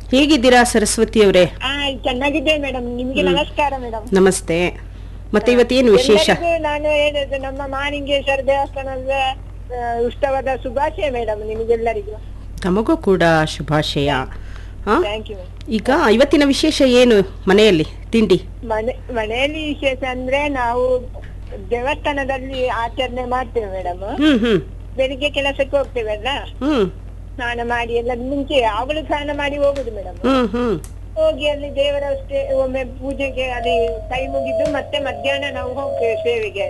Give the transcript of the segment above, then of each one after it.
ಹೇಗಿದ್ದೀರಾ ಸರಸ್ವತಿ ಅವರೇ ಆ ಚೆನ್ನಾಗಿದ್ದೆ ಮೇಡಮ್ ನಿಮ್ಗೆ ನಮಸ್ಕಾರ ಮೇಡಮ್ ನಮಸ್ತೆ ಮತ್ತೆ ಇವತ್ತೇನು ವಿಶೇಷ ಎಲ್ಲರಿಗೂ ನಾನು ಹೇಳಿದ್ದು ನಮ್ಮ ಮಾಲಿಂಗೇಶ್ವರ ದೇವಸ್ಥಾನದ ಆ, ಉತ್ಸವದ ಶುಭಾಶಯ ಮೇಡಮ್ ನಿಮಗೆಲ್ಲರಿಗೂ ತಮಗೂ ಕೂಡ ಶುಭಾಶಯ ಆ? ಥ್ಯಾಂಕ್ ಯು ಈಗ ಇವತ್ತಿನ ವಿಶೇಷ ಏನು ಮನೆಯಲ್ಲಿ ತಿಂಡಿ ಮನೆ ಮನೆಯಲ್ಲಿ ವಿಶೇಷ ಅಂದ್ರೆ ನಾವು ದೇವಸ್ಥಾನದಲ್ಲಿ ಆಚರಣೆ ಮಾಡ್ತೇವೆ ಮೇಡಮ್ ಹ್ಮ್ ಹ್ಮ್ ಬೆಳಿಗ್ಗೆ ಕೆಲಸಕ್ಕೆ ಹೋಗ್ತೇವಲ್ಲ ಹ್ಮ್ ಸ್ನಾನ ಮಾಡಿ ಎಲ್ಲ ಮುಂಚೆ ಅವಳು ಸ್ನಾನ ಮಾಡಿ ಹೋಗುದು ಮೇಡಮ್ ಹ್ಮ್ ಹ್ಮ್ ಹೋಗಿ ಅಲ್ಲಿ ದೇವರ ಅಷ್ಟೇ ಒಮ್ಮೆ ಪೂಜೆಗೆ ಅಲ್ಲಿ ಕೈ ಮುಗಿದು ಮತ್ತೆ ಮಧ್ಯಾಹ್ನ ನಾವು ಹೋಗ್ತೇವೆ ಸೇವೆಗೆ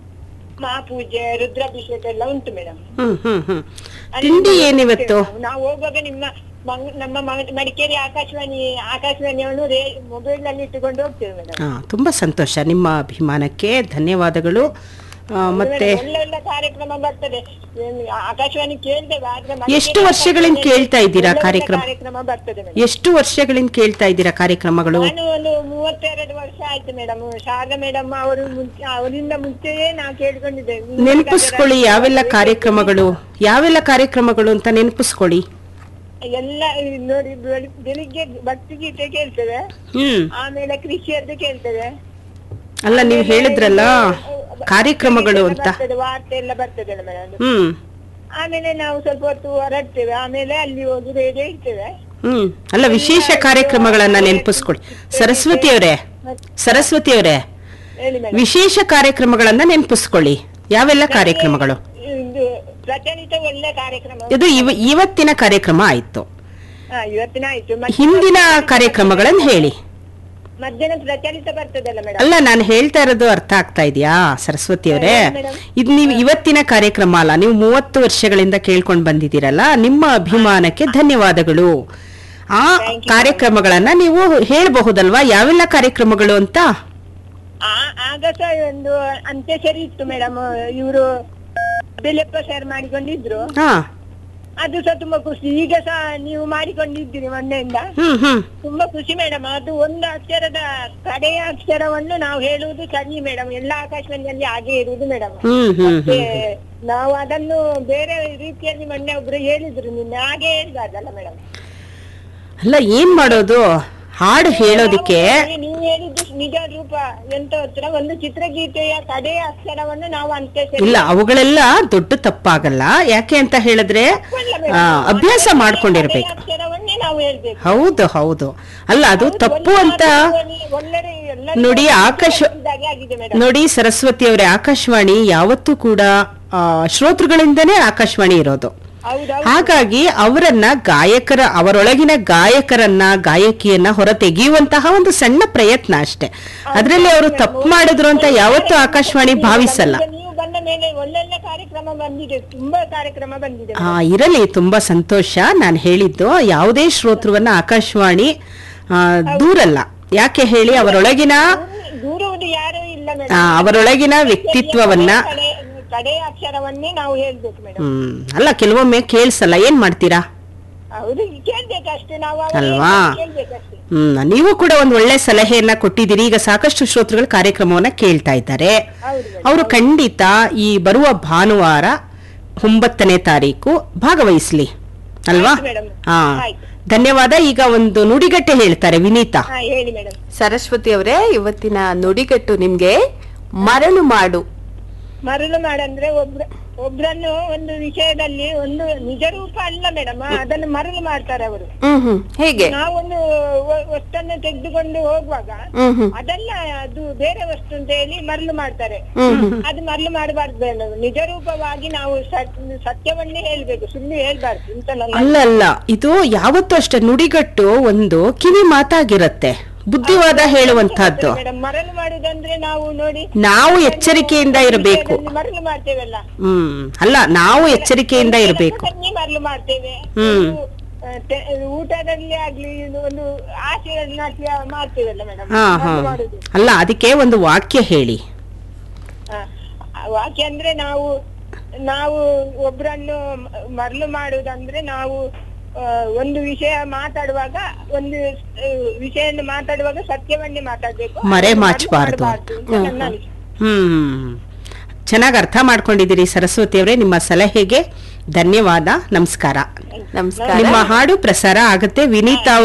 ಮಹಾಪೂಜೆ ರುದ್ರಾಭಿಷೇಕ ಎಲ್ಲ ಉಂಟು ಮೇಡಮ್ ಹ್ಮ್ ಹ್ಮ್ ಹ್ಮ್ ತಿಂಡಿ ಏನಿವತ್ತು ನಾವು ಹೋಗುವಾಗ ನಿಮ್ಮ ಮಂಗ್- ನಮ್ಮ ಮ- ಮಡಿಕೇರಿ ಆಕಾಶವಾಣಿ ಆಕಾಶವಾಣಿಯನ್ನು ಮೊಬೈಲ್ ನಲ್ಲಿ ಇಟ್ಟುಕೊಂಡು ಹೋಗ್ತೇವೆ ಮೇಡಮ್ ಹಾ ತುಂಬಾ ಸಂತೋಷ ನಿಮ್ಮ ಅಭಿಮಾನಕ್ಕೆ ಧನ್ಯವಾದಗಳು ಆ, ಮತ್ತೆ ಒಳ್ಳೆ ಒಳ್ಳೆ ಕಾರ್ಯಕ್ರಮ ಬರ್ತದೆ ಏನ್ ಆಕಾಶವಾಣಿ ಕೇಳ್ತೇವೆ ಆದ್ರೆ ಮಡಿಕೇರಿ ಎಷ್ಟು ವರ್ಷಗಳಿಂದ ಆಕಾಶವಾಣಿ ಕೇಳ್ತಾ ಇದ್ದೀರಾ ಒಳ್ಳೆ ಒಳ್ಳೆ ಕಾರ್ಯಕ್ರಮ? ಕಾರ್ಯಕ್ರಮ ಬರ್ತದೆ ಮೇಡಮ್ ಎಷ್ಟು ವರ್ಷಗಳಿಂದ ಕೇಳ್ತಾ ಇದ್ದೀರಾ ಕಾರ್ಯಕ್ರಮಗಳು ನಾನು ಒಂದು ಮೂವತ್ತೆರಡು ವರ್ಷ ಆಯ್ತು ಮೇಡಮ್ ಶಾರದಾ ಮೇಡಮ್ ಅವರು ಮುಂಚೆ ಅವರಿಂದ ಮುಂಚೆಯೇ ನಾವು ಕೇಳ್ಕೊಂಡಿದ್ದೇವೆ ನೆನಪಿಸ್ಕೊಳ್ಳಿ ಯಾವೆಲ್ಲ ಕಾರ್ಯಕ್ರಮಗಳು ಯಾವೆಲ್ಲ ಕಾರ್ಯಕ್ರಮಗಳು ಅಂತ ನೆನಪಿಸ್ಕೊಳ್ಳಿ ಎಲ್ಲ ನೋಡಿ ಬೆಳಿ- ಬೆಳಿಗ್ಗೆ ಭಕ್ತಿ ಗೀತೆ ಕೇಳ್ತೇವೆ ಹ್ಮ್ ಆಮೇಲೆ ಕೃಷಿಯದ್ದು ಕೇಳ್ತೇವೆ ಅಲ್ಲ ನೀವು ಹೇಳಿದ್ರಲ್ಲ ಕಾರ್ಯಕ್ರಮಗಳು ಅಂತ ಬರ್ತದೆ ವಾರ್ತೆ ಎಲ್ಲ ಬರ್ತದೆ ಮೇಡಮ್ ಹ್ಮ್ ಆಮೇಲೆ ನಾವು ಸ್ವಲ್ಪ ಹೊತ್ತು ಹೊರಡ್ತೇವೆ ಆಮೇಲೆ ಅಲ್ಲಿ ಹೋಗಿ ರೇಡಿಯೋ ಇರ್ತೇವೆ ಹ್ಮ್ ಅಲ್ಲ ವಿಶೇಷ ಕಾರ್ಯಕ್ರಮಗಳನ್ನ ನೆನಪಿಸ್ಕೊಳ್ಳಿ ಸರಸ್ವತಿ ಅವರೇ ಸರಸ್ವತಿ ಅವರೇ ಹೇಳಿ ಮೇಡಮ್ ವಿಶೇಷ ಕಾರ್ಯಕ್ರಮಗಳನ್ನ ನೆನಪಿಸ್ಕೊಳ್ಳಿ ಯಾವೆಲ್ಲ ಕಾರ್ಯಕ್ರಮಗಳು ಇದು ಪ್ರಚಲಿತ ಒಳ್ಳೆ ಕಾರ್ಯಕ್ರಮ ಇದು ಇವ ಇವತ್ತಿನ ಕಾರ್ಯಕ್ರಮ ಆಯ್ತು ಹಾ ಇವತ್ತಿನ ಆಯ್ತು ಮತ್ತೆ ಹಿಂದಿನ ಕಾರ್ಯಕ್ರಮಗಳನ್ನ ಹೇಳಿ ಮಧ್ಯಾಹ್ನ ಪ್ರಚಲಿತ ಬರ್ತದಲ್ಲ ಮೇಡಮ್ ಅಲ್ಲ ನಾನು ಹೇಳ್ತಾ ಇರೋದು ಅರ್ಥ ಆಗ್ತಾ ಇದೆಯಾ ಸರಸ್ವತಿ ಅವರೇ ಮೇಡಮ್. ಇದು ನೀವು ಇವತ್ತಿನ ಕಾರ್ಯಕ್ರಮ ಅಲ್ಲ ನೀವು ಮೂವತ್ತು ವರ್ಷಗಳಿಂದ ಕೇಳ್ಕೊಂಡು ಬಂದಿದ್ದೀರಲ್ಲ ನಿಮ್ಮ ಅಭಿಮಾನಕ್ಕೆ ಧನ್ಯವಾದಗಳು ಆ ಕಾರ್ಯಕ್ರಮಗಳನ್ನ ನೀವು ಹೇಳಬಹುದಲ್ವಾ ಯಾವೆಲ್ಲ ಕಾರ್ಯಕ್ರಮಗಳು ಅಂತ ಆ- ಆಗ ಸಹ ಒಂದು ಅಂತ್ಯಸರಿ ಇತ್ತು ಮೇಡಮ್ ಇವರು ಬೆಲೆಪ್ಪ ಶೇರ್ ಮಾಡಿಕೊಂಡಿದ್ರು ಹಾ ಅದು ಸಹ ತುಂಬಾ ಖುಷಿ ಈಗ ಸಹ ನೀವು ಮಾಡಿಕೊಂಡಿದ್ದೀರಿ ಮೊನ್ನೆಯಿಂದ ಹ್ಮ್ ಹ್ಮ್ ತುಂಬಾ ಖುಷಿ ಮೇಡಮ್ ಅದು ಒಂದು ಅಕ್ಷರದ ಕಡೆಯ ಅಕ್ಷರವನ್ನು ನಾವು ಹೇಳುವುದು ಸರಿ ಮೇಡಮ್ ಎಲ್ಲ ಆಕಾಶವಾಣಿಯಲ್ಲಿ ಹಾಗೆ ಇರುವುದು ಮೇಡಮ್ ಹ್ಮ್ ಹ್ಮ್ ಮತ್ತೆ ಹ್ಮ್ ನಾವು ಅದನ್ನು ಬೇರೆ ರೀತಿಯಲ್ಲಿ ಮೊನ್ನೆ ಒಬ್ರು ಹೇಳಿದ್ರು ನಿನ್ನೆ ಹಾಗೆ ಹೇಳ್ಬಾರ್ದಲ್ಲ ಮೇಡಮ್ ಅಲ್ಲ ಏನ್ ಮಾಡೋದು ಹಾಡು ಹೇಳೋದಿಕ್ಕೆ ನೀವು ಹೇಳಿದ್ದು ನಿಜ ರೂಪ ಎಂತ ಹತ್ರ ಒಂದು ಚಿತ್ರಗೀತೆಯ ಕಡೆಯ ಅಕ್ಷರವನ್ನು ನಾವು ಅಂತ್ಯಸರಿ ಇಲ್ಲ ಅವುಗಳೆಲ್ಲ ದೊಡ್ಡ ತಪ್ಪಾಗಲ್ಲ ಯಾಕೆ ಅಂತ ಹೇಳಿದ್ರೆ ಆ, ಅಭ್ಯಾಸ ಮಾಡ್ಕೊಂಡಿರ್ಬೇಕು ಅಕ್ಷರವನ್ನೇ ನಾವು ಹೇಳ್ಬೇಕು ಹೌದು ಹೌದು ಅಲ್ಲ ಅದು ತಪ್ಪು ಅಂತ ಒಳ್ಳೆ ಎಲ್ಲ ನೋಡಿ ಆಕಾಶ ಇದಾಗೆ ಆಗಿದೆ ಮೇಡಮ್ ನೋಡಿ ಸರಸ್ವತಿ ಅವರೇ ಆಕಾಶವಾಣಿ ಯಾವತ್ತೂ ಕೂಡ ಆ, ಶ್ರೋತೃಗಳಿಂದನೇ ಆಕಾಶವಾಣಿ ಇರೋದು ಹೌದೌದು ಹಾಗಾಗಿ ಅವರನ್ನ ಗಾಯಕರ ಅವರೊಳಗಿನ ಗಾಯಕರನ್ನ ಗಾಯಕಿಯನ್ನ ಹೊರ ತೆಗೆಯುವಂತಹ ಒಂದು ಸಣ್ಣ ಪ್ರಯತ್ನ ಅಷ್ಟೇ ಅದರಲ್ಲಿ ಅವರು ತಪ್ಪು ಮಾಡಿದ್ರು ಅಂತ ಯಾವತ್ತೂ ಆಕಾಶವಾಣಿ ಭಾವಿಸಲ್ಲ ಈಗ ನೀವು ಬಂದ ಮೇಲೆ ಒಳ್ಳೊಳ್ಳೆ ಕಾರ್ಯಕ್ರಮ ಬಂದಿದೆ ತುಂಬಾ ಕಾರ್ಯಕ್ರಮ ಬಂದಿದೆ ಆ ಇರಲಿ ತುಂಬಾ ಸಂತೋಷ ನಾನು ಹೇಳಿದ್ದು ಯಾವುದೇ ಶ್ರೋತೃವನ್ನ ಆಕಾಶವಾಣಿ ಆ, ದೂರಲ್ಲ ಯಾಕೆ ಹೇಳಿ ಅವರೊಳಗಿನ ದೂರುವುದು ಯಾರೂ ಇಲ್ಲ ಆ, ಮೇಡಮ್ ಅವರೊಳಗಿನ ವ್ಯಕ್ತಿತ್ವವನ್ನ ಕಡೆ ಅಕ್ಷರವನ್ನೇ ನಾವು ಹೇಳ್ಬೇಕು ಮೇಡಮ್ ಹ್ಮ್ ಅಲ್ಲ ಕೆಲವೊಮ್ಮೆ ಕೇಳಿಸಲ್ಲ ಏನ್ ಮಾಡ್ತೀರಾ ಹೌದು ಕೇಳ್ಬೇಕಷ್ಟೇ ನಾವು ಅವ್ರು ಅಲ್ವಾ? ಹೇಳ್ಬೇಕು, ಕೇಳ್ಬೇಕಷ್ಟೇ ಹ್ಮ್ ನೀವು ಕೂಡ ಒಂದು ಒಳ್ಳೆ ಸಲಹೆಯನ್ನ ಕೊಟ್ಟಿದ್ದೀರಿ ಈಗ ಸಾಕಷ್ಟು ಶ್ರೋತೃಗಳು ಕಾರ್ಯಕ್ರಮವನ್ನ ಕೇಳ್ತಾ ಇದ್ದಾರೆ ಹೌದು ಮೇಡಮ್. ಅವರು ಖಂಡಿತ ಈ ಬರುವ ಭಾನುವಾರ ಒಂಬತ್ತನೇ ತಾರೀಕು ಭಾಗವಹಿಸ್ಲಿ ಅಲ್ವಾ ಆಯ್ತು ಮೇಡಮ್. ಹಾ ಆಯ್ತು. ಧನ್ಯವಾದ ಈಗ ಒಂದು ನುಡಿಗಟ್ಟೆ ಹೇಳ್ತಾರೆ ವಿನೀತಾ ಹಾ ಹೇಳಿ ಮೇಡಮ್ ಸರಸ್ವತಿ ಅವರೇ ಇವತ್ತಿನ ನುಡಿಗಟ್ಟು ನಿಮ್ಗೆ ಮರಳು ಮಾಡು ಮರಳು ಮಾಡಂದ್ರೆ ಒಬ್ರ ಒಬ್ರನ್ನು ಒಂದು ವಿಷಯದಲ್ಲಿ ಒಂದು ನಿಜ ರೂಪ ಅಲ್ಲ ಮೇಡಮ್ ಅದನ್ನು ಮರಳು ಮಾಡ್ತಾರೆ ಅವರು ಹ್ಮ್ ಹ್ಮ್ ಹೇಗೆ ನಾವೊಂದು ವ- ವಸ್ತನ್ನು ತೆಗೆದುಕೊಂಡು ಹೋಗುವಾಗ ಹ್ಮ್ ಹ್ಮ್ ಅದಲ್ಲ ಅದು ಬೇರೆ ವಸ್ತು ಅಂತ ಹೇಳಿ ಮರಳು ಮಾಡ್ತಾರೆ ಹ್ಮ್ ಹ್ಮ್ ಅದು ಮರಳು ಮಾಡಬಾರ್ದು ಮೇಡಮ್ ನಿಜ ರೂಪವಾಗಿ ನಾವು ಸತ್- ಸತ್ಯವನ್ನೇ ಹೇಳ್ಬೇಕು ಸುಳ್ಳು ಹೇಳ್ಬಾರ್ದು ಅಂತ ನನ್ನ ಅಲ್ಲ ಅಲ್ಲ ಇದು ಯಾವತ್ತೂ ಅಷ್ಟೇ ನುಡಿಗಟ್ಟು ಒಂದು ಕಿವಿ ಮಾತಾಗಿರತ್ತೆ ಬುದ್ಧಿವಾದ ಹೇಳುವಂತಹದ್ದು ಮೇಡಮ್ ಮರಳು ಮಾಡುದಂದ್ರೆ ನಾವು ನೋಡಿ ನಾವು ಎಚ್ಚರಿಕೆಯಿಂದ ಇರಬೇಕು ವಿಷಯದಲ್ಲಿ ಮರಳು ಮಾಡ್ತೇವಲ್ಲ ಹ್ಮ್ ಅಲ್ಲ ನಾವು ಎಚ್ಚರಿಕೆಯಿಂದ ಇರಬೇಕು ಕೆಲಸದಲ್ಲಿ ಮರಳು ಮಾಡ್ತೇವೆ ಹ್ಮ್. ಒಂದು, ಆ, te- ಊಟದಲ್ಲಿ ಆಗ್ಲಿ ಇದು ಒಂದು ಆಶೀರ್ವಾದ ಮಾಡ್ತೇವಲ್ಲ ಮೇಡಮ್ ಹಾ ಹಾ ಮಾಡುದು ಅಲ್ಲ ಅದಕ್ಕೆ ಒಂದು ವಾಕ್ಯ ಹೇಳಿ ಆ, ಆ ವಾಕ್ಯ ಅಂದ್ರೆ ನಾವು ನಾವು ಒಬ್ರನ್ನು ಮ- ಮರಳು ಮಾಡುವುದಂದ್ರೆ ನಾವು ಆ, ಒಂದು ವಿಷಯ ಮಾತಾಡುವಾಗ ಒಂದು ಆ, ವಿಷಯವನ್ನು ಮಾತಾಡುವಾಗ ಸತ್ಯವನ್ನೇ ಮಾತಾಡ್ಬೇಕು ಮರೆ ಅದನ್ನು ಮಾಚಬಾರ್ದು. ಮಾಡಬಾರ್ದು ಅಂತ ನನ್ನ ಅನಿಸಿಕೆ. ಹ್ಮ್ ಚೆನ್ನಾಗಿ ಅರ್ಥ ಮಾಡ್ಕೊಂಡಿದ್ದೀರಿ ಸರಸ್ವತಿ ಅವರೇ ನಿಮ್ಮ ಸಲಹೆಗೆ ಧನ್ಯವಾದ ನಮಸ್ಕಾರ ನಮಸ್ಕಾರ ನಿಮ್ಮ ಹಾಡು ಪ್ರಸಾರ ಆಗುತ್ತೆ ವಿನೀತಾ